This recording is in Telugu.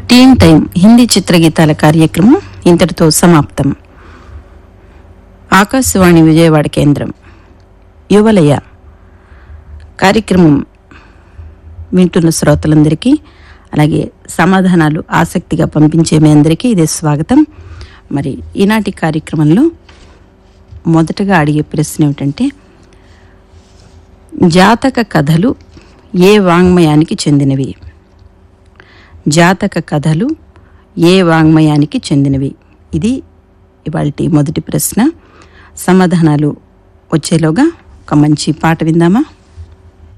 టీన్ టైం హిందీ చిత్రగీతాల కార్యక్రమం ఇంతటితో సమాప్తం ఆకాశవాణి విజయవాడ కేంద్రం యువలయ కార్యక్రమం వింటున్న శ్రోతలందరికీ అలాగే సమాధానాలు ఆసక్తిగా పంపించే మీ అందరికీ ఇదే స్వాగతం మరి ఈనాటి కార్యక్రమంలో మొదటగా అడిగే ప్రశ్న ఏమిటంటే జాతక కథలు ఏ వాంగ్మయానికి చెందినవి జాతక కథలు ఏ వాంగ్మయానికి చెందినవి ఇది ఇవాళ మొదటి ప్రశ్న సమాధానాలు వచ్చేలోగా ఒక మంచి పాట విందామా